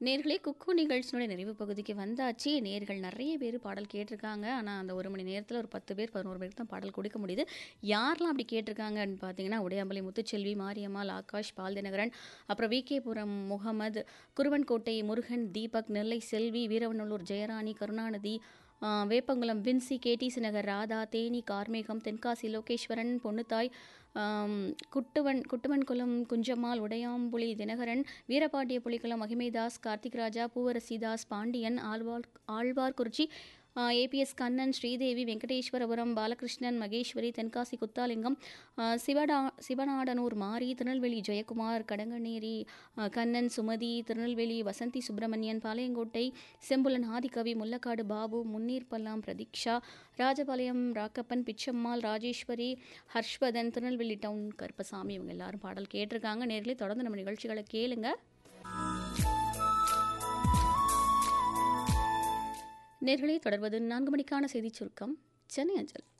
நேர்களே குக்கு நிகழ்ச்சியினுடைய நிறைவு பகுதிக்கு வந்தாச்சு நேர்கள் நிறைய பேர் பாடல் கேட்டிருக்காங்க ஆனால் அந்த ஒரு மணி நேரத்தில் ஒரு பத்து பேர் பதினோரு பேருக்கு தான் பாடல் கொடுக்க முடியுது யாரெல்லாம் அப்படி கேட்டிருக்காங்கன்னு பார்த்தீங்கன்னா உடையாம்பலி முத்துச்செல்வி மாரியம்மாள் ஆகாஷ் பால் தினகரன் அப்புறம் விகேபுரம் முகமது குருவன்கோட்டை முருகன் தீபக் நெல்லை செல்வி வீரவநல்லூர் ஜெயராணி கருணாநிதி ஆ, வேப்பங்குளம் வின்சி கேடிசி நகர் ராதா தேனி கார்மேகம் தென்காசி லோகேஸ்வரன் பொன்னுத்தாய் ஆம், குட்டுவன் குட்டுவன்குளம் குஞ்சம்மாள் உடையாம்புலி தினகரன் வீரபாண்டிய புலிக்குளம் மகிமைதாஸ் கார்த்திக் ராஜா பூவரசிதாஸ் பாண்டியன் ஆழ்வார் ஆழ்வார்குறிச்சி ஏபிஎஸ் கண்ணன் ஸ்ரீதேவி வெங்கடேஸ்வரபுரம் பாலகிருஷ்ணன் மகேஸ்வரி தென்காசி குத்தாலிங்கம் ஆ, சிவடா சிவநாடனூர் மாரி திருநெல்வேலி ஜெயக்குமார் கடங்கநேரி ஆ, கண்ணன் சுமதி திருநெல்வேலி வசந்தி சுப்பிரமணியன் பாளையங்கோட்டை செம்புலன் ஆதிகவி முல்லக்காடு பாபு முன்னீர்பல்லாம் பிரதீக்ஷா ராஜபாளையம் ராக்கப்பன் பிச்சம்மாள் ராஜேஸ்வரி ஹர்ஷ்வதன் திருநெல்வேலி டவுன் கருப்பசாமி இவங்க எல்லாரும் பாடல் கேட்டிருக்காங்க நேரிலே தொடர்ந்து நம்ம நிகழ்ச்சிகளை கேளுங்க நேர்களே தொடர்வது நான்கு மணிக்கான செய்திச் சுருக்கம் சென்னை அஞ்சல்